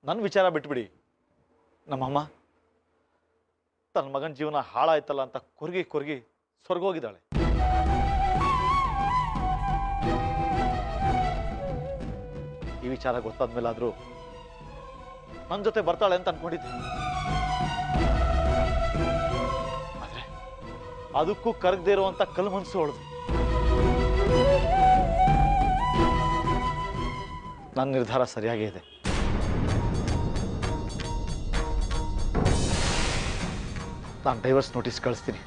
ನನ್ನ ವಿಚಾರ ಬಿಟ್ಬಿಡಿ ನಮ್ಮಮ್ಮ ತನ್ನ ಮಗನ ಜೀವನ ಹಾಳಾಯ್ತಲ್ಲ ಅಂತ ಕೊರ್ಗಿ ಕೊರ್ಗಿ ಸ್ವರ್ಗೋಗಿದ್ದಾಳೆ ಈ ವಿಚಾರ ಗೊತ್ತಾದ್ಮೇಲಾದ್ರೂ ನನ್ನ ಜೊತೆ ಬರ್ತಾಳೆ ಅಂತ ಅನ್ಕೊಂಡಿದ್ದೆ ಆದ್ರೆ ಅದಕ್ಕೂ ಕರಗದೇ ಇರುವಂತ ಕಲ್ ಮನ್ಸು ಹೊಳ್ದು ನನ್ನ ನಿರ್ಧಾರ ಸರಿಯಾಗೇ ಇದೆ ನಾನು ಡೈವರ್ಸ್ ನೋಟಿಸ್ ಕಳಿಸ್ತೀನಿ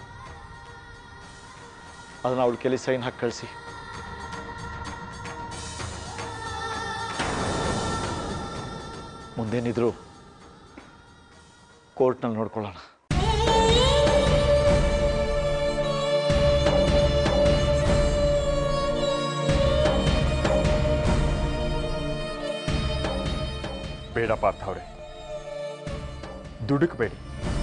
ಅದನ್ನ ಅವಳ ಕೆಲಿ ಸೈನ್ ಹಾಕಿ ಕಳಿಸಿ ಮುಂದೇನಿದ್ರು ಕೋರ್ಟ್ನಲ್ಲಿ ನೋಡ್ಕೊಳ್ಳೋಣ ಬೇಡ ಪಾರ್ಥ ಅವರೇ ದುಡುಕ್ಬೇಡಿ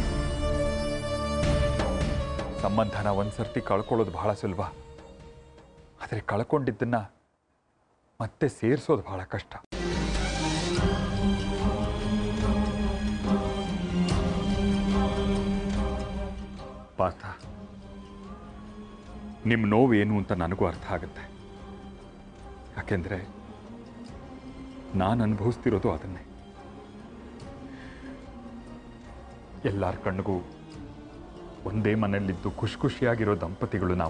ಸಂಬಂಧನ ಒಂದ್ಸರ್ತಿ ಕಳ್ಕೊಳ್ಳೋದು ಬಹಳ ಸುಲಭ ಆದರೆ ಕಳ್ಕೊಂಡಿದ್ದನ್ನ ಮತ್ತೆ ಸೇರಿಸೋದು ಬಹಳ ಕಷ್ಟ ಪಾರ್ಥ ನಿಮ್ಮ ನೋವು ಏನು ಅಂತ ನನಗೂ ಅರ್ಥ ಆಗುತ್ತೆ ಯಾಕೆಂದ್ರೆ ನಾನು ಅನುಭವಿಸ್ತಿರೋದು ಅದನ್ನೇ ಎಲ್ಲರ ಕಣ್ಣಿಗೂ ಒಂದೇ ಮನೆಯಲ್ಲಿದ್ದು ಖುಷಿ ಖುಷಿಯಾಗಿರೋ ದಂಪತಿಗಳು ನಾವು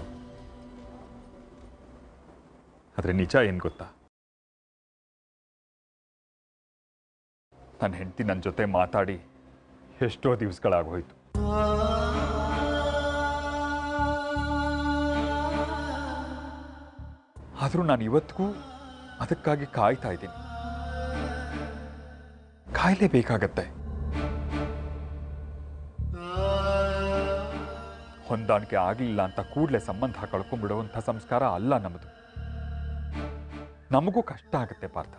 ಆದರೆ ನಿಜ ಏನು ಗೊತ್ತಾ ನನ್ನ ಹೆಂಡತಿ ನನ್ನ ಜೊತೆ ಮಾತಾಡಿ ಎಷ್ಟೋ ದಿವಸಗಳಾಗೋಯ್ತು ಆದರೂ ನಾನು ಇವತ್ತಿಗೂ ಅದಕ್ಕಾಗಿ ಕಾಯ್ತಾ ಇದ್ದೀನಿ ಕಾಯಲೇಬೇಕಾಗತ್ತೆ ಹೊಂದಾಣಿಕೆ ಆಗಲಿಲ್ಲ ಅಂತ ಕೂಡಲೇ ಸಂಬಂಧ ಕಳ್ಕೊಂಡ್ಬಿಡುವಂಥ ಸಂಸ್ಕಾರ ಅಲ್ಲ ನಮ್ಮದು ನಮಗೂ ಕಷ್ಟ ಆಗುತ್ತೆ ಪಾರ್ಥ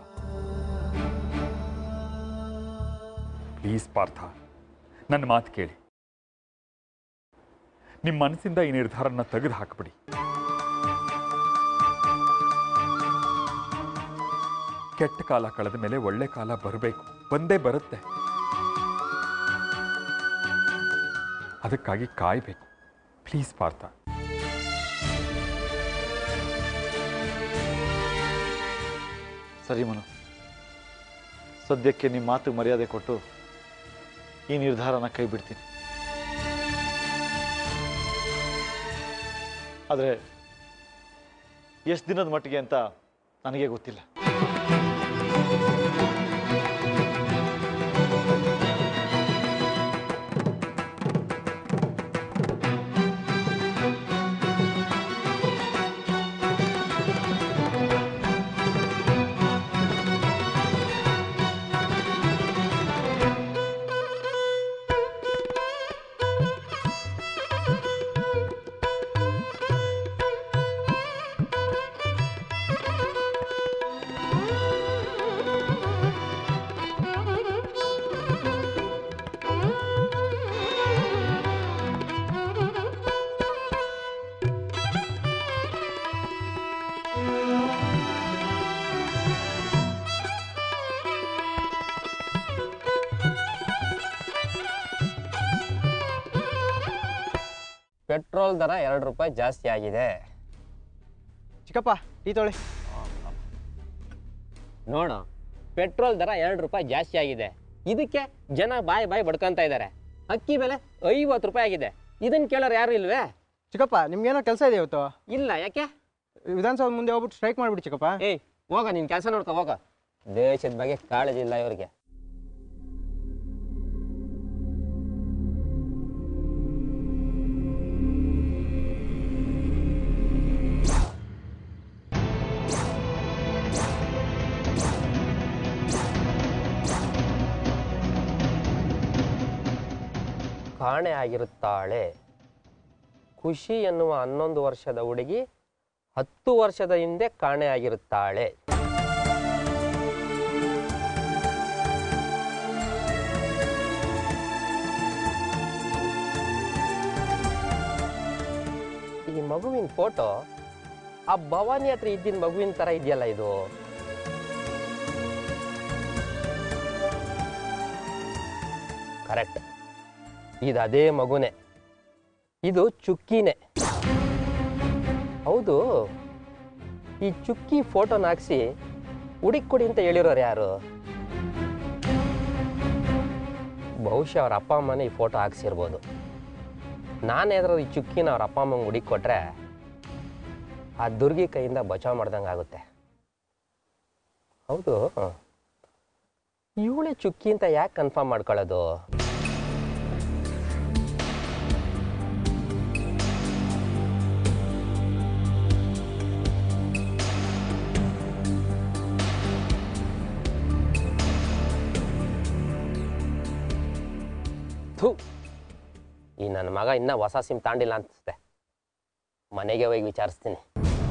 ಪ್ಲೀಸ್ ಪಾರ್ಥ ನನ್ನ ಮಾತು ಕೇಳಿ ನಿಮ್ಮ ಮನಸ್ಸಿಂದ ಈ ನಿರ್ಧಾರನ ತೆಗೆದು ಹಾಕ್ಬಿಡಿ ಕೆಟ್ಟ ಕಾಲ ಕಳೆದ ಮೇಲೆ ಒಳ್ಳೆ ಕಾಲ ಬರಬೇಕು ಬಂದೇ ಬರುತ್ತೆ ಅದಕ್ಕಾಗಿ ಕಾಯಬೇಕು ಪ್ಲೀಸ್ ಪಾರ್ಥ ಸರಿ ಮನು ಸದ್ಯಕ್ಕೆ ನಿಮ್ಮ ಮಾತು ಮರ್ಯಾದೆ ಕೊಟ್ಟು ಈ ನಿರ್ಧಾರನ ಕೈ ಬಿಡ್ತೀನಿ ಆದರೆ ಎಷ್ಟು ದಿನದ ಮಟ್ಟಿಗೆ ಅಂತ ನನಗೆ ಗೊತ್ತಿಲ್ಲ ಪೆಟ್ರೋಲ್ ದರ ಎರಡು ರೂಪಾಯಿ ಜಾಸ್ತಿ ಆಗಿದೆ ಚಿಕ್ಕಪ್ಪ ಟೀ ತೊಳಿ ನೋಡು ಪೆಟ್ರೋಲ್ ದರ ಎರಡು ರೂಪಾಯಿ ಜಾಸ್ತಿ ಆಗಿದೆ ಇದಕ್ಕೆ ಜನ ಬಾಯಿ ಬಾಯಿ ಬಡ್ಕೊಂತ ಇದ್ದಾರೆ ಅಕ್ಕಿ ಬೆಲೆ ಐವತ್ತು ರೂಪಾಯಿ ಆಗಿದೆ ಇದನ್ನ ಕೇಳೋರು ಯಾರು ಇಲ್ವೇ ಚಿಕ್ಕಪ್ಪ ನಿಮ್ಗೇನೋ ಕೆಲಸ ಇದೆ ಇವತ್ತು ಇಲ್ಲ ಯಾಕೆ ವಿಧಾನಸೌಧ ಮುಂದೆ ಹೋಗ್ಬಿಟ್ಟು ಸ್ಟ್ರೈಕ್ ಮಾಡಿಬಿಡಿ ಚಿಕ್ಕಪ್ಪ ಏಯ್ ಹೋಗ ನಿನ್ ಕೆಲಸ ನೋಡ್ಕೊ ಹೋಗ ದೇಶದ ಬಗ್ಗೆ ಕಾಳಜಿ ಇಲ್ಲ ಇವ್ರಿಗೆ ಕಾಣೆ ಆಗಿರುತ್ತಾಳೆ ಖುಷಿ ಎನ್ನುವ ಹನ್ನೊಂದು ವರ್ಷದ ಹುಡುಗಿ ಹತ್ತು ವರ್ಷದ ಹಿಂದೆ ಕಾಣೆ ಆಗಿರುತ್ತಾಳೆ ಈ ಮಗುವಿನ ಫೋಟೋ ಆ ಭವಾನಿ ಹತ್ರ ಇದ್ದಿನ ಮಗುವಿನ ತರ ಇದೆಯಲ್ಲ ಇದು ಕರೆಕ್ಟ್ ಇದು ಅದೇ ಮಗುನೇ ಇದು ಚುಕ್ಕಿನೇ ಹೌದು ಈ ಚುಕ್ಕಿ ಫೋಟೋನ ಹಾಕ್ಸಿ ಹುಡುಕ್ ಕೊಡಿ ಅಂತ ಹೇಳಿರೋರು ಯಾರು ಬಹುಶಃ ಅವ್ರ ಅಪ್ಪ ಅಮ್ಮನೇ ಈ ಫೋಟೋ ಹಾಕ್ಸಿರ್ಬೋದು ನಾನು ಏನಾದ್ರು ಈ ಚುಕ್ಕಿನ ಅವ್ರ ಅಪ್ಪ ಅಮ್ಮಂಗೆ ಹುಡುಕಿ ಕೊಟ್ರೆ ಆ ದುರ್ಗಿ ಕೈಯಿಂದ ಬಚಾವ್ ಮಾಡ್ದಂಗೆ ಆಗುತ್ತೆ ಹೌದು ಇವಳೆ ಚುಕ್ಕಿ ಅಂತ ಯಾಕೆ ಕನ್ಫರ್ಮ್ ಮಾಡ್ಕೊಳ್ಳೋದು ಥು ಈ ನನ್ನ ಮಗ ಇನ್ನೂ ಹೊಸ ಸಿಮ್ ತಾಂಡಿಲ್ಲ ಅನ್ಸುತ್ತೆ ಮನೆಗೆ ಹೋಗಿ ವಿಚಾರಿಸ್ತೀನಿ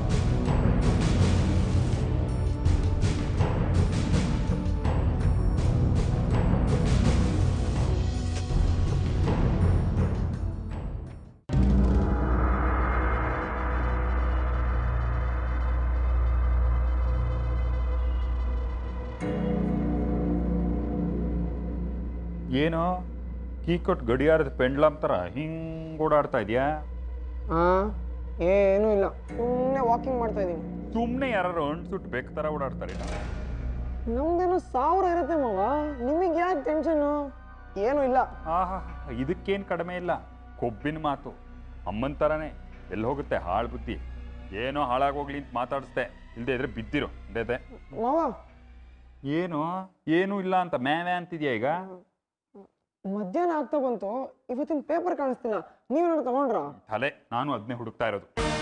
ಏನೋ ಕೀ ಕೊಟ್ಟು ಗಡಿಯಾರದ ಪೆಂಡ್ಲಮ್ ಥರ ಹಿಂಗೆ ಓಡಾಡ್ತಾ ಇದೆಯಾ ಹಾಂ ಏನೂ ಇಲ್ಲ ಸುಮ್ಮನೆ ವಾಕಿಂಗ್ ಮಾಡ್ತಾ ಇದ್ದೀನಿ ಸುಮ್ಮನೆ ಯಾರು ಅಣ್ಸುಟ್ಟು ಬೇಕು ಥರ ಓಡಾಡ್ತಾರೆ ನಮ್ದೇನೋ ಸಾವಿರ ಇರುತ್ತೆ ಮಾವ ನಿಮಗೆ ಯಾಕೆ ಟೆನ್ಷನು ಏನೂ ಇಲ್ಲ ಆಹಾ ಇದಕ್ಕೇನು ಕಡಿಮೆ ಇಲ್ಲ ಕೊಬ್ಬಿನ ಮಾತು ಅಮ್ಮನ ಥರನೇ ಎಲ್ಲಿ ಹೋಗುತ್ತೆ ಹಾಳು ಬುದ್ಧಿ ಏನೋ ಹಾಳಾಗೋಗ್ಲಿ ಅಂತ ಮಾತಾಡಿಸ್ದೆ ಇಲ್ಲದೆ ಇದ್ರೆ ಬಿದ್ದಿರೋ ಇದೆ ಮಾವ ಏನು ಏನೂ ಇಲ್ಲ ಅಂತ ಮ್ಯಾವೆ ಅಂತಿದ್ಯಾ ಈಗ ಮಧ್ಯಾಹ್ನ ಆಗ್ತಾ ಬಂತು ಇವತ್ತಿನ ಪೇಪರ್ ಕಾಣಿಸ್ತಿಲ್ಲ ನೀವೇನಾದ್ರು ತಗೊಂಡ್ರಾ ತಲೆ ನಾನು ಅದನ್ನೇ ಹುಡುಕ್ತಾ ಇರೋದು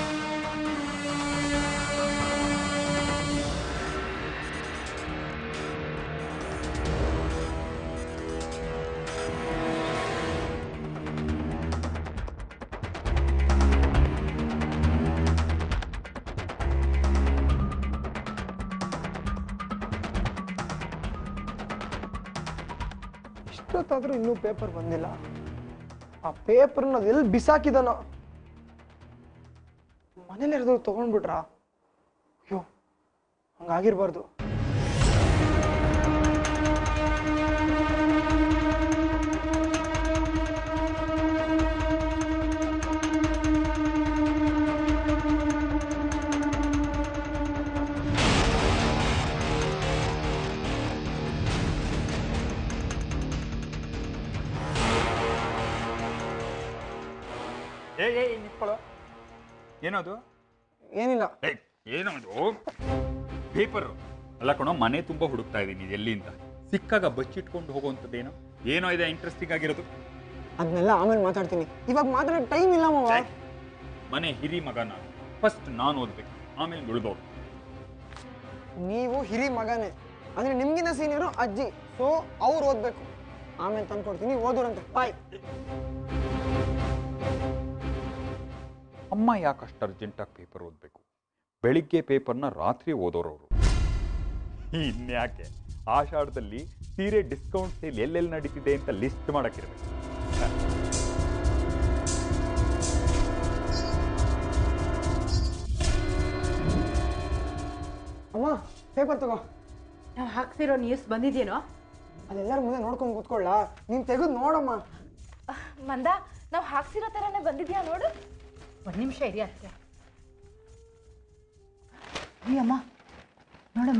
ಇಷ್ಟೊತ್ತಾದ್ರೂ ಇನ್ನೂ ಪೇಪರ್ ಬಂದಿಲ್ಲ ಆ ಪೇಪರ್ನ ಎಲ್ಲಿ ಬಿಸಾಕಿದಾನೋ ಮನೇಲಿ ಯಾರಾದ್ರೂ ತಗೊಂಡ್ಬಿಟ್ರಾ ಅಯ್ಯೋ ಹಂಗಾಗಿರ್ಬಾರ್ದು ಏ ಏ ನಿಂತ್ಕೊಳ್ಳೋ ಏನದು ಏನಿಲ್ಲ ಏಯ್ ಏನದು ಪೇಪರ್ ಅಲ್ಲ ಕಣೋ ಮನೆ ತುಂಬ ಹುಡುಕ್ತಾ ಇದ್ದೀನಿ ಇದು ಎಲ್ಲಿ ಅಂತ ಸಿಕ್ಕಾಗ ಬಚ್ಚಿಟ್ಕೊಂಡು ಹೋಗುವಂಥದ್ದೇನೋ ಏನೋ ಇದೆ ಇಂಟ್ರೆಸ್ಟಿಂಗ್ ಆಗಿರೋದು ಅದನ್ನೆಲ್ಲ ಆಮೇಲೆ ಮಾತಾಡ್ತೀನಿ ಇವಾಗ ಮಾತಾಡೋ ಟೈಮ್ ಇಲ್ಲ ಮಾವ ಛೆ, ಮನೆ ಹಿರಿ ಮಗ ನಾನು ಫಸ್ಟ್ ನಾನು ಓದ್ಬೇಕು ಆಮೇಲೆ ಉಳಿದೋರು ನೀವು ಹಿರಿ ಮಗನೇ ಅಂದ್ರೆ ನಿಮ್ಗಿಂತ ಸೀನಿಯರು ಅಜ್ಜಿ ಸೊ ಅವ್ರು ಓದ್ಬೇಕು ಆಮೇಲೆ ತಂದ್ಕೊಡ್ತೀನಿ ಓದೋರಂತೆ ಬಾಯ್ ಅಮ್ಮ ಯಾಕೆ ಅಷ್ಟು ಅರ್ಜೆಂಟಾಗಿ ಪೇಪರ್ ಓದಬೇಕು ಬೆಳಿಗ್ಗೆ ಪೇಪರ್ನ ರಾತ್ರಿ ಓದೋರು ಅವರು ಇನ್ಯಾಕೆ ಆಷಾಢದಲ್ಲಿ ಸೀರೆ ಡಿಸ್ಕೌಂಟ್ ಸೇಲ್ ಎಲ್ಲೆಲ್ಲಿ ನಡೀತಿದೆ ಅಂತ ಲಿಸ್ಟ್ ಮಾಡಕ್ಕಿರ್ಬೇಕು ಅಮ್ಮ ಪೇಪರ್ ತಗೋ ನಾವು ಹಾಕ್ಸಿರೋ ನ್ಯೂಸ್ ಬಂದಿದೆಯೇನೋ ಅದೆಲ್ಲರ ಮುಂದೆ ನೋಡ್ಕೊಂಡು ಕೂತ್ಕೊಳ್ಳ ನೀನ್ ತೆಗೆದು ನೋಡಮ್ಮ ಮಂದ ನಾವು ಹಾಕ್ಸಿರೋ ಥರನೇ ಬಂದಿದ್ಯಾ ನೋಡು ಒಂದು ನಿಮಿಷ ಇರಿ ಅತ್ತೆ ಈ ಅಮ್ಮ ನೋಡಮ್ಮ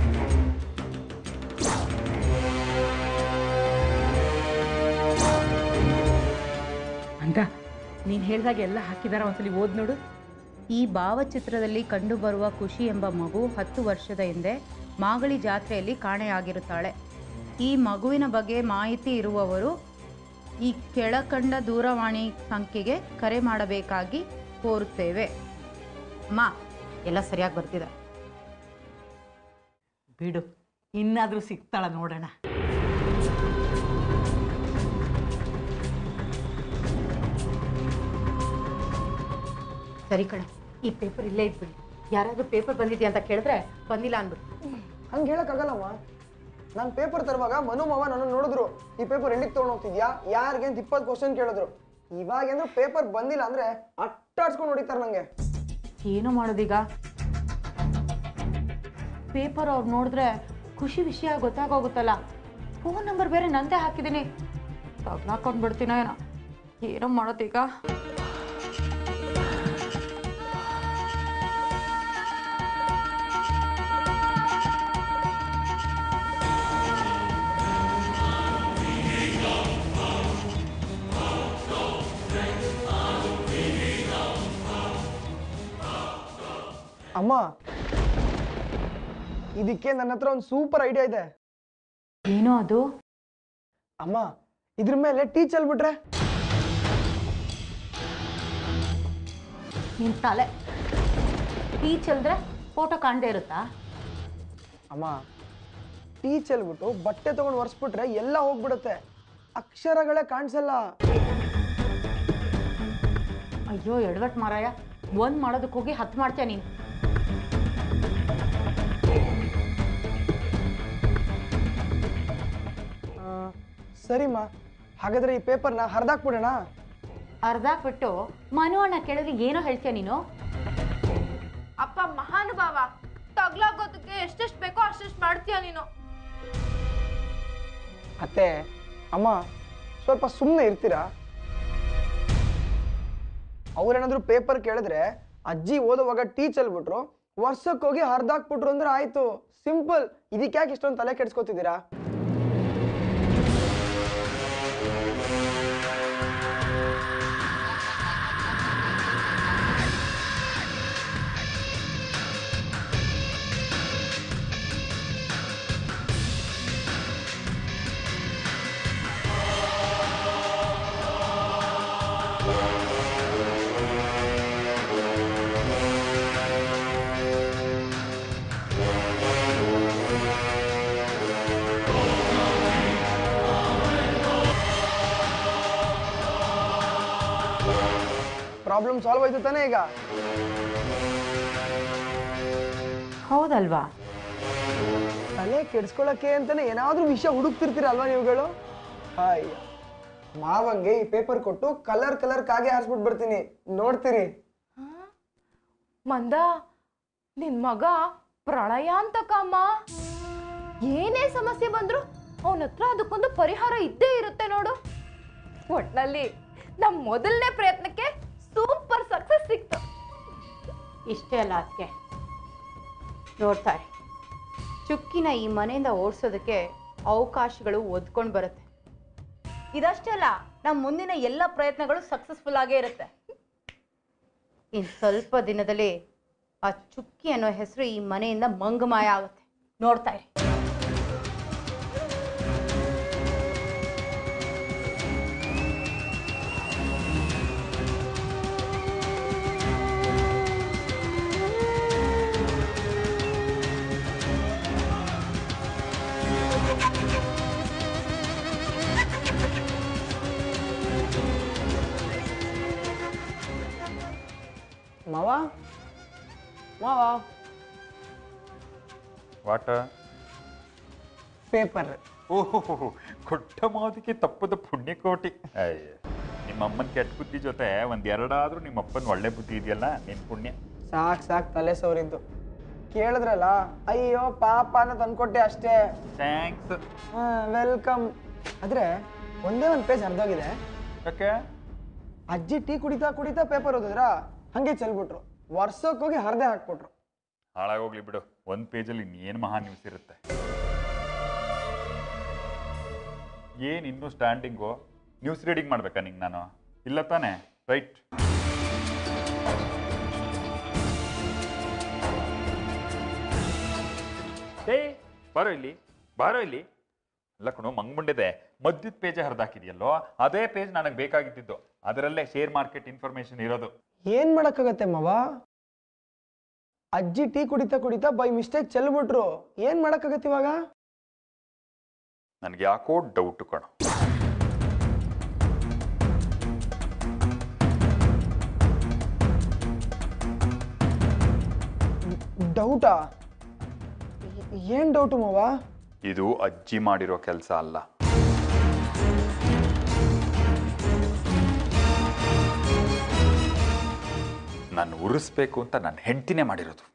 ಅಂತ ನೀನು ಹೇಳಿದಾಗ ಎಲ್ಲ ಹಾಕಿದಾರ ಒಂದ್ಸಲಿ ಓದ್ ನೋಡು ಈ ಭಾವಚಿತ್ರದಲ್ಲಿ ಕಂಡುಬರುವ ಖುಷಿ ಎಂಬ ಮಗು ಹತ್ತು ವರ್ಷದ ಹಿಂದೆ ಮಾಗಳಿ ಜಾತ್ರೆಯಲ್ಲಿ ಕಾಣೆಯಾಗಿರುತ್ತಾಳೆ ಈ ಮಗುವಿನ ಬಗ್ಗೆ ಮಾಹಿತಿ ಇರುವವರು ಈ ಕೆಳಕಂಡ ದೂರವಾಣಿ ಸಂಖ್ಯೆಗೆ ಕರೆ ಮಾಡಬೇಕಾಗಿ ಕೋರುತ್ತೇವೆ ಅಮ್ಮ ಎಲ್ಲ ಸರಿಯಾಗಿ ಬರ್ತಿದೆ ಬಿಡು ಇನ್ನಾದರೂ ಸಿಗ್ತಾಳ ನೋಡೋಣ ಸರಿ ಕಣ ಈ ಪೇಪರ್ ಇಲ್ಲೇ ಇಟ್ಬಿಡಿ ಯಾರಾದರೂ ಪೇಪರ್ ಬಂದಿದೆಯಾ ಅಂತ ಕೇಳಿದ್ರೆ ಬಂದಿಲ್ಲ ಅಂದ್ಬಿಟ್ಟು ಹಂಗೆ ಹೇಳಕ್ಕಾಗಲ್ಲಮ್ಮ ನಾನು ಪೇಪರ್ ತರುವಾಗ ಮನು ಮಾವ ನನ್ನ ನೋಡಿದ್ರು ಈ ಪೇಪರ್ ಎಲ್ಲಿಗೆ ತೊಗೊಂಡು ಹೋಗ್ತಿದ್ಯಾ ಯಾರಿಗೆ ಅಂತ ಇಪ್ಪತ್ತು ಕ್ವಶನ್ ಕೇಳಿದ್ರು ಇವಾಗ ಅಂದ್ರೆ ಪೇಪರ್ ಬಂದಿಲ್ಲ ಅಂದ್ರೆ ಅಟ್ಟಾಡ್ಸ್ಕೊಂಡು ಹೊಡಿತಾರೆ ನಂಗೆ ಏನು ಮಾಡೋದೀಗ ಪೇಪರ್ ಅವ್ರು ನೋಡಿದ್ರೆ ಖುಷಿ ವಿಷಯ ಗೊತ್ತಾಗೋಗುತ್ತಲ್ಲ ಫೋನ್ ನಂಬರ್ ಬೇರೆ ನಂದೇ ಹಾಕಿದ್ದೀನಿ ತಗ್ಲಾಕೊಂಡು ಬಿಡ್ತೀನೋ ಏನೋ ಏನೋ ಮಾಡೋದೀಗ ಅಮ್ಮ ಇದಕ್ಕೆ ನನ್ನ ಹತ್ರ ಒಂದು ಸೂಪರ್ ಐಡಿಯಾ ಇದೆ ಏನೋ ಅದು ಅಮ್ಮ ಇದ್ರ ಮೇಲೆ ಟೀ ಚೆಲ್ಬಿಟ್ರೆ ನಿನ್ ತಲೆ ಟೀ ಚೆಲ್ದ್ರೆ ಫೋಟೋ ಕಾಣದೇ ಇರುತ್ತಾ ಅಮ್ಮ ಟೀ ಚೆಲ್ಬಿಟ್ಟು ಬಟ್ಟೆ ತಗೊಂಡು ಒರೆಸ್ಬಿಟ್ರೆ ಎಲ್ಲ ಹೋಗ್ಬಿಡುತ್ತೆ ಅಕ್ಷರಗಳೇ ಕಾಣಿಸಲ್ಲ ಅಯ್ಯೋ ಎಡವಟ್ ಮಾರಾಯ ಒಂದ್ ಮಾಡೋದಕ್ಕೆ ಹೋಗಿ ಹತ್ತು ಮಾಡ್ತೀಯ ನೀನು ಆ, ಸರಿಮ್ಮ ಹಾಗಾದ್ರೆ ಈ ಪೇಪರ್ನ ಹರಿದಾಕ್ಬಿಡೋಣ ಅರ್ಧಾಕ್ಬಿಟ್ಟು ಮನು ಅಣ್ಣ ಕೇಳಿದ್ರೆ ಏನೋ ಹೇಳ್ತೀಯ ನೀನು ಅಪ್ಪ ಮಹಾನುಭಾವ ತಗ್ಲಾಗೋದಕ್ಕೆ ಎಷ್ಟೆಷ್ಟು ಬೇಕೋ ಅಷ್ಟೆಷ್ಟು ಮಾಡ್ತೀಯ ನೀನು ಅತ್ತೆ ಅಮ್ಮ ಸ್ವಲ್ಪ ಸುಮ್ಮನೆ ಇರ್ತೀರಾ ಅವ್ರೇನಾದ್ರು ಪೇಪರ್ ಕೇಳಿದ್ರೆ ಅಜ್ಜಿ ಓದುವಾಗ ಟೀ ಚೆಲ್ಬಿಟ್ರು ವರ್ಷಕ್ಕೆ ಹೋಗಿ ಹರಿದಾಕ್ಬಿಟ್ರು ಅಂದ್ರೆ ಆಯ್ತು ಸಿಂಪಲ್ ಇದಕ್ಕೆ ಯಾಕೆ ಇಷ್ಟೊಂದು ತಲೆ ಕೆಡ್ಸ್ಕೊತಿದ್ದೀರಾ ಪ್ರಾಬ್ಲಮ್ ಸಾಲ್ವ್ ಆಯ್ತು ತಾನೇ ಈಗ ಹೌದಲ್ವಾ ತಲೆ ಕೆಡ್ಸ್ಕೊಳಕ್ಕೆ ಅಂತಾನೆ ಏನಾದ್ರೂ ವಿಷಯ ಹುಡುಕ್ತಿರ್ತೀರಲ್ವಾ ನೀವುಗಳು ಹಾಯ್ ಮಾವಂಗೆ ಈ ಪೇಪರ್ ಕೊಟ್ಟು ಕಲರ್ ಕಲರ್ ಕಾಗೆ ಹಾರಿಸ್ಬಿಟ್ಟು ಬರ್ತೀನಿ ನೋಡ್ತೀರಿ ಮಂದ ನಿನ್ ಮಗ ಪ್ರಳಯಾಂತಕಮ್ಮ ಏನೇ ಸಮಸ್ಯೆ ಬಂದ್ರು ಅವನ ಹತ್ರ ಅದಕ್ಕೊಂದು ಪರಿಹಾರ ಇದ್ದೇ ಇರುತ್ತೆ ನೋಡು ಒಟ್ನಲ್ಲಿ ನಮ್ ಮೊದಲನೇ ಪ್ರಯತ್ನಕ್ಕೆ ಸೂಪರ್ ಸಕ್ಸಸ್ ಸಿಕ್ತು ಇಷ್ಟೇ ಅಲ್ಲ ಅದಕ್ಕೆ ನೋಡ್ತಾರೆ ಚುಕ್ಕಿನ ಈ ಮನೆಯಿಂದ ಓಡಿಸೋದಕ್ಕೆ ಅವಕಾಶಗಳು ಒದ್ಕೊಂಡು ಬರುತ್ತೆ ಇದಷ್ಟೇ ಅಲ್ಲ ನಮ್ಮ ಮುಂದಿನ ಎಲ್ಲ ಪ್ರಯತ್ನಗಳು ಸಕ್ಸಸ್ಫುಲ್ ಆಗೇ ಇರುತ್ತೆ ಇನ್ನು ಸ್ವಲ್ಪ ದಿನದಲ್ಲಿ ಆ ಚುಕ್ಕಿ ಅನ್ನೋ ಹೆಸರು ಈ ಮನೆಯಿಂದ ಮಂಗಮಾಯ ಆಗುತ್ತೆ ನೋಡ್ತಾ ಇರಿ ಮಾವ ಮಾವ ವಾಟ ಪೇಪರ್ ಓಹೋ ಕೊಟ್ಟ ಮಾತಿಗೆ ತಪ್ಪದ ಪುಣ್ಯಕೋಟಿ ಅಯ್ಯ ನಿಮ್ಮಮ್ಮನ ಕೆಟ್ಟ ಬುದ್ಧಿ ಜೊತೆ ಒಂದ್ ಎರಡಾದ್ರೂ ನಿಮ್ಮಪ್ಪನ ಒಳ್ಳೆ ಬುದ್ಧಿ ಇದೆಯಲ್ಲ ನಿನ್ ಪುಣ್ಯ ಸಾಕ್ ಸಾಕ್ ತಲೆ ಸೋರಿದ್ದು ಕೇಳಿದ್ರಲ್ಲ ಅಯ್ಯೋ ಪಾಪ ಅಂತ ತಂದ್ಕೊಟ್ಟೆ ಅಷ್ಟೇ ಥ್ಯಾಂಕ್ಸ್ ವೆಲ್ಕಮ್ ಆದ್ರೆ ಒಂದೇ ಒಂದು ಪೇಜ್ ಅರ್ಧೋಗಿದೆ ಯಾಕೆ ಅಜ್ಜಿ ಟೀ ಕುಡಿತಾ ಕುಡಿತಾ ಪೇಪರ್ ಓದಿದ್ರ ಹಂಗೆ ಚೆಲ್ಬಿಟ್ರು ವರ್ಷಕ್ಕೆ ಹೋಗಿ ಹರಿದೆ ಹಾಕ್ಬಿಟ್ರು ಹಾಳಾಗೋಗ್ಲಿ ಬಿಡು ಒಂದ್ ಪೇಜಲ್ಲಿ ಇನ್ನೇನು ಮಹಾ ನ್ಯೂಸ್ ಇರುತ್ತೆ ಏನ್ ಇನ್ನೂ ಸ್ಟ್ಯಾಂಡಿಂಗು ನ್ಯೂಸ್ ರೀಡಿಂಗ್ ಮಾಡ್ಬೇಕಾ ನಿಂಗೆ ನಾನು ಇಲ್ಲ ತಾನೇ ರೈಟ್ ಏ ಬಾರೋ ಇಲ್ಲಿ ಬಾರೋ ಇಲ್ಲಿ ಅಲ್ಲ ಕಣೋ ಮಂಗ್ಮುಂಡಿದೆ ಮಧ್ಯದ ಪೇಜ್ ಹರಿದಾಕಿದೆಯಲ್ಲೋ ಅದೇ ಪೇಜ್ ನನಗೆ ಬೇಕಾಗಿದ್ದಿದ್ದು ಅದರಲ್ಲೇ ಶೇರ್ ಮಾರ್ಕೆಟ್ ಇನ್ಫಾರ್ಮೇಶನ್ ಇರೋದು ಏನ್ ಮಾಡಕ್ಕಾಗತ್ತೆ ಮಾವ ಅಜ್ಜಿ ಟೀ ಕುಡಿತಾ ಕುಡಿತಾ ಬೈ ಮಿಸ್ಟೇಕ್ ಚೆಲ್ಬಿಟ್ರು ಏನ್ ಮಾಡಕ್ಕಾಗತ್ತೆ ಇವಾಗ ನನಗೆ ಯಾಕೋ ಡೌಟ್ ಕಣೋ ಡೌಟಾ ಏನ್ ಡೌಟು ಮಾವ ಇದು ಅಜ್ಜಿ ಮಾಡಿರೋ ಕೆಲಸ ಅಲ್ಲ ನಾನು ಉರಿಸ್ಬೇಕು ಅಂತ ನನ್ನ ಹೆಂಡತಿನೇ ಮಾಡಿರೋದು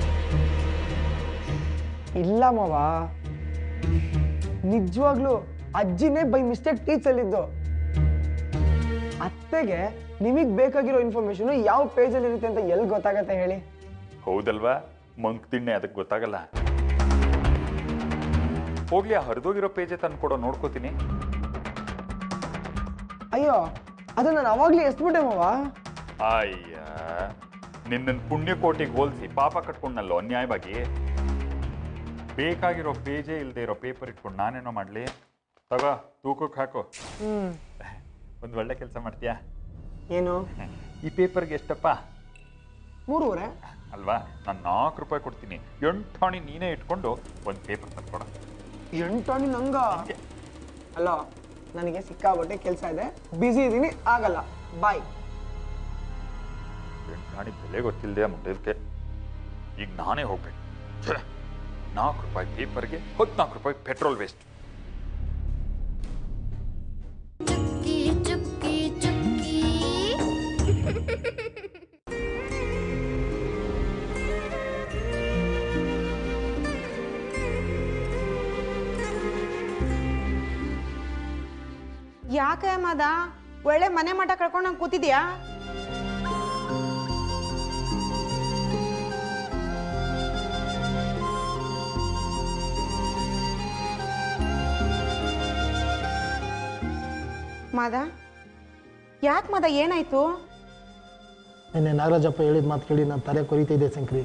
ಇಲ್ಲ ಮಾವ ನಿಜವಾಗ್ಲು ಅಜ್ಜಿನೇ ಬೈ ಮಿಸ್ಟೇಕ್ ಟೀಚಲ್ಲಿದ್ದು ಅತ್ತೆಗೆ ನಿಮಗೆ ಬೇಕಾಗಿರೋ ಇನ್ಫಾರ್ಮೇಶನ್ ಯಾವ ಪೇಜಲ್ಲಿ ಇರುತ್ತೆ ಅಂತ ಎಲ್ಲಿ ಗೊತ್ತಾಗತ್ತೆ ಹೇಳಿ ಹೌದಲ್ವಾ ಮಂಕ್ ತಿಣ್ಣೆ ಅದಕ್ಕೆ ಗೊತ್ತಾಗಲ್ಲ ಹೋಗ್ಲಿ ಆ ಹರಿದೋಗಿರೋ ಪೇಜೆ ತಂದು ಕೊಡೋ ನೋಡ್ಕೋತೀನಿ ಅಯ್ಯೋ ಅದು ನಾನು ಅವಾಗ್ಲೇ ಎಸ್ಬಿಟ್ಟೆ ಮಾವ ಅಯ್ಯ ನಿನ್ನ ಪುಣ್ಯಕೋಟಿಗೆ ಹೋಲಿಸಿ ಪಾಪ ಕಟ್ಕೊಂಡಲ್ಲೋ ಅನ್ಯಾಯವಾಗಿ ಬೇಕಾಗಿರೋ ಪೇಜೇ ಇಲ್ಲದೆ ಇರೋ ಪೇಪರ್ ಇಟ್ಕೊಂಡು ನಾನೇನೋ ಮಾಡಲಿ ತಗೋ ತೂಕಕ್ಕೆ ಹಾಕು ಹ್ಮ್ ಒಂದು ಒಳ್ಳೆ ಕೆಲಸ ಮಾಡ್ತೀಯಾ ಏನು ಈ ಪೇಪರ್ಗೆ ಎಷ್ಟಪ್ಪ ಮೂರುವರೆ ಅಲ್ವಾ ನಾನು ನಾಲ್ಕು ರೂಪಾಯಿ ಕೊಡ್ತೀನಿ ಎಂಟಾಣಿ ನೀನೇ ಇಟ್ಕೊಂಡು ಒಂದು ಪೇಪರ್ ತಂದ್ಕೊಡ ಎಂಟಾಣಿ ನಂಗ ಅಲ್ಲ ನನಗೆ ಸಿಕ್ಕಾಬಟ್ಟೆ ಕೆಲಸ ಇದೆ ಬ್ಯುಸಿ ಇದ್ದೀನಿ ಆಗಲ್ಲ ಬಾಯ್ ಎಂಟಾಣಿ ಬೆಲೆ ಗೊತ್ತಿಲ್ಲದೆ ಮುಟ್ಟಿದ್ಕೆ ಈಗ ನಾನೇ ಹೋಗ್ಬೇಕು ಛೆ, ನಾಲ್ಕು ರೂಪಾಯಿ ಪೇಪರ್ಗೆ ಹದಿನಾಲ್ಕು ರೂಪಾಯಿ ಪೆಟ್ರೋಲ್ ವೇಸ್ಟ್ ಚುಕ್ಕಿ ಚುಕ್ಕಿ ಚುಕ್ಕಿ ಯಾಕೆ ಮದ ಒಳ್ಳೆ ಮನೆ ಮಠ ಕಳ್ಕೊಂಡು ನಂಗೆ ಕೂತಿದ್ಯಾ ಮಾದ ಯಾಕೆ ಮದ ಏನಾಯ್ತು ನಿನ್ನೆ ನಾಗರಾಜಪ್ಪ ಹೇಳಿದ ಮಾತು ಕೇಳಿ ನಾನು ತಲೆ ಕೊರಿತಿದ್ದೆ ಶಂಕ್ರಿ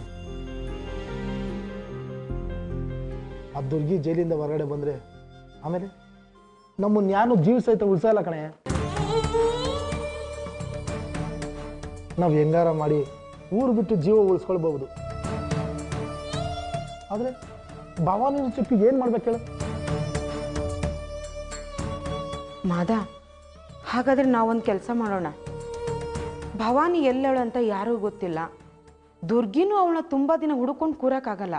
ಆ ದುರ್ಗಿ ಜೈಲಿಂದ ಹೊರಗಡೆ ಬಂದರೆ ಆಮೇಲೆ ನಮ್ಮನ್ನ ಯಾರು ಜೀವ ಸಹಿತ ಉಳಿಸಲ್ಲ ಕಣೆ ನಾವು ಹೆಂಗಾರ ಮಾಡಿ ಊರು ಬಿಟ್ಟು ಜೀವ ಉಳಿಸ್ಕೊಳ್ಬಹುದು ಆದರೆ ಭವಾನಿ ಚುಕ್ಕಿಗೆ ಏನು ಮಾಡ್ಬೇಕು ಹೇಳು ಮಾದ ಹಾಗಾದ್ರೆ ನಾವೊಂದು ಕೆಲಸ ಮಾಡೋಣ ಭವಾನಿ ಎಲ್ಲವಳು ಅಂತ ಯಾರಿಗೂ ಗೊತ್ತಿಲ್ಲ ದುರ್ಗಿನೂ ಅವಳನ್ನ ತುಂಬ ದಿನ ಹುಡುಕೊಂಡು ಕೂರಕ್ಕಾಗಲ್ಲ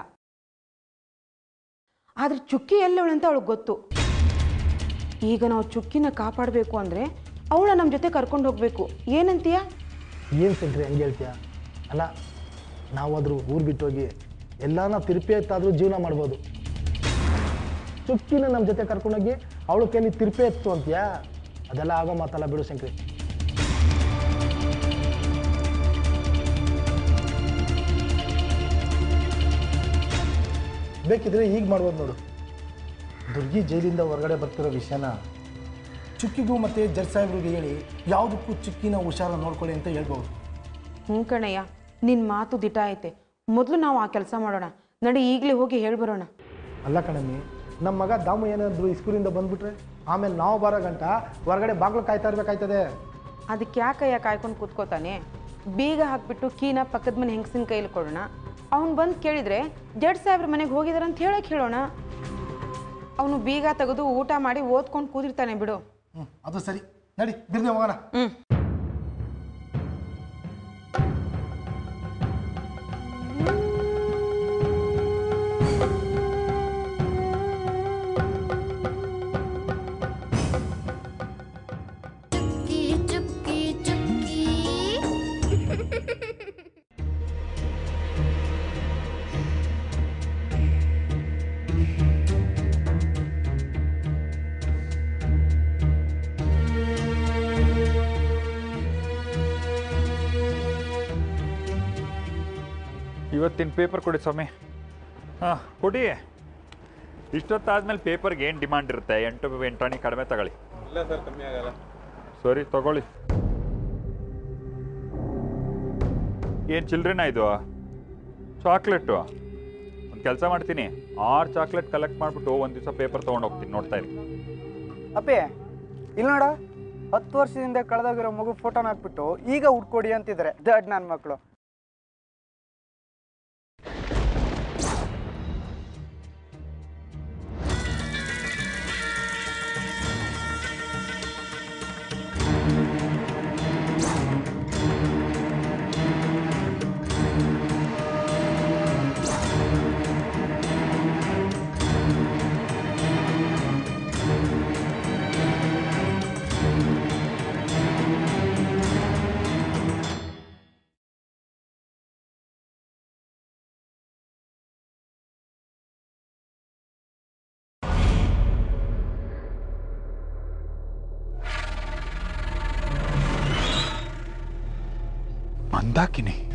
ಆದ್ರೆ ಚುಕ್ಕಿ ಎಲ್ಲವಳು ಅಂತ ಅವಳಿಗೆ ಗೊತ್ತು ಈಗ ನಾವು ಚುಕ್ಕಿನ ಕಾಪಾಡಬೇಕು ಅಂದರೆ ಅವಳ ನಮ್ಮ ಜೊತೆ ಕರ್ಕೊಂಡು ಹೋಗಬೇಕು ಏನಂತೀಯ ಏನು ಶಂಕ್ರಿ ಹಂಗೆ ಹೇಳ್ತೀಯ ಅಲ್ಲ ನಾವಾದರೂ ಊರು ಬಿಟ್ಟೋಗಿ ಎಲ್ಲಾನ ತಿರುಪಿ ಎತ್ತಾದರೂ ಜೀವನ ಮಾಡ್ಬೋದು ಚುಕ್ಕಿನ ನಮ್ಮ ಜೊತೆ ಕರ್ಕೊಂಡೋಗಿ ಅವಳು ಕೈಲಿ ತಿರುಪಿ ಎತ್ತು ಅಂತೀಯಾ ಅದೆಲ್ಲ ಆಗೋ ಮಾತಲ್ಲ ಬಿಡು ಶಂಕ್ರಿ ಬೇಕಿದ್ರೆ ಈಗ ಮಾಡ್ಬೋದು ನೋಡು ದುರ್ಗಿ ಜೈಲಿಂದ ಹೊರಗಡೆ ಬರ್ತಿರೋ ವಿಷಯನ ಚುಕ್ಕಿಗೂ ಮತ್ತು ಜಡ್ ಸಾಹೇಬ್ರಿಗೆ ಹೇಳಿ ಯಾವುದಕ್ಕೂ ಚುಕ್ಕಿನ ಹುಷಾರ ನೋಡ್ಕೊಳ್ಳಿ ಅಂತ ಹೇಳ್ಬೋದು ಹ್ಞೂ ಕಣಯ್ಯ ನಿನ್ನ ಮಾತು ದಿಟ ಐತೆ ಮೊದಲು ನಾವು ಆ ಕೆಲಸ ಮಾಡೋಣ ನಡಿ ಈಗಲೇ ಹೋಗಿ ಹೇಳ್ಬರೋಣ ಅಲ್ಲ ಕಣಮ್ಮಿ ನಮ್ಮ ಮಗ ದಾಮು ಏನಾದ್ರು ಸ್ಕೂಲಿಂದ ಬಂದ್ಬಿಟ್ರೆ ಆಮೇಲೆ ನಾವು ಬರೋ ಗಂಟ ಹೊರಗಡೆ ಬಾಗ್ಲು ಕಾಯ್ತಾ ಇರ್ಬೇಕಾಯ್ತದೆ ಅದಕ್ಕೆ ಯಾಕಯ್ಯ ಕಾಯ್ಕೊಂಡು ಕೂತ್ಕೋತಾನೆ ಬೀಗ ಹಾಕ್ಬಿಟ್ಟು ಕೀನ ಪಕ್ಕದ ಮನೆ ಹೆಂಗಸಿನ ಕೈಲಿ ಕೊಡೋಣ ಅವ್ನು ಬಂದು ಕೇಳಿದ್ರೆ ಜಡ್ ಸಾಹೇಬ್ರ ಮನೆಗೆ ಹೋಗಿದಾರೆ ಅಂತ ಹೇಳಕ್ಕೆ ಹೇಳೋಣ ಅವನು ಬೀಗ ತೆಗೆದು ಊಟ ಮಾಡಿ ಓದ್ಕೊಂಡು ಕೂತಿರ್ತಾನೆ ಬಿಡು ಹ್ಞೂ ಅದು ಸರಿ ನಡಿ ಬಿರ್ದೆ ಹೋಗೋಣ ಹ್ಞೂ ಚುಕ್ಕಿ ಚುಕ್ಕಿ ಚುಕ್ಕಿ ಇವತ್ತಿನ ಪೇಪರ್ ಕೊಡಿ ಸ್ವಾಮಿ ಹಾಂ ಕೊಡಿ ಇಷ್ಟೊತ್ತಾದ್ಮೇಲೆ ಪೇಪರ್ಗೆ ಏನು ಡಿಮಾಂಡ್ ಇರುತ್ತೆ ಎಂಟು ಎಂಟಾಣಿ ಕಡಿಮೆ ತಗೊಳ್ಳಿ ಇಲ್ಲ ಸರ್ ಕಮ್ಮಿ ಆಗಲ್ಲ ಸರಿ ತಗೊಳ್ಳಿ ಏನು ಚಿಲ್ಡ್ರನ ಇದು ಚಾಕ್ಲೇಟು ಒಂದು ಕೆಲಸ ಮಾಡ್ತೀನಿ ಆರು ಚಾಕ್ಲೇಟ್ ಕಲೆಕ್ಟ್ ಮಾಡಿಬಿಟ್ಟು ಒಂದು ದಿವಸ ಪೇಪರ್ ತೊಗೊಂಡು ಹೋಗ್ತೀನಿ ನೋಡ್ತಾ ಇರಿ ಅಪ್ಪೆ ಇಲ್ಲ ನೋಡ ಹತ್ತು ವರ್ಷದಿಂದ ಕಳೆದೋಗಿರೋ ಮಗು ಫೋಟೋನ ಹಾಕ್ಬಿಟ್ಟು ಈಗ ಹುಡ್ಕೊಡಿ ಅಂತಿದ್ದಾರೆ ದಡ್ ನನ್ನ ಮಕ್ಕಳು ಮಂದಾಕಿನಿ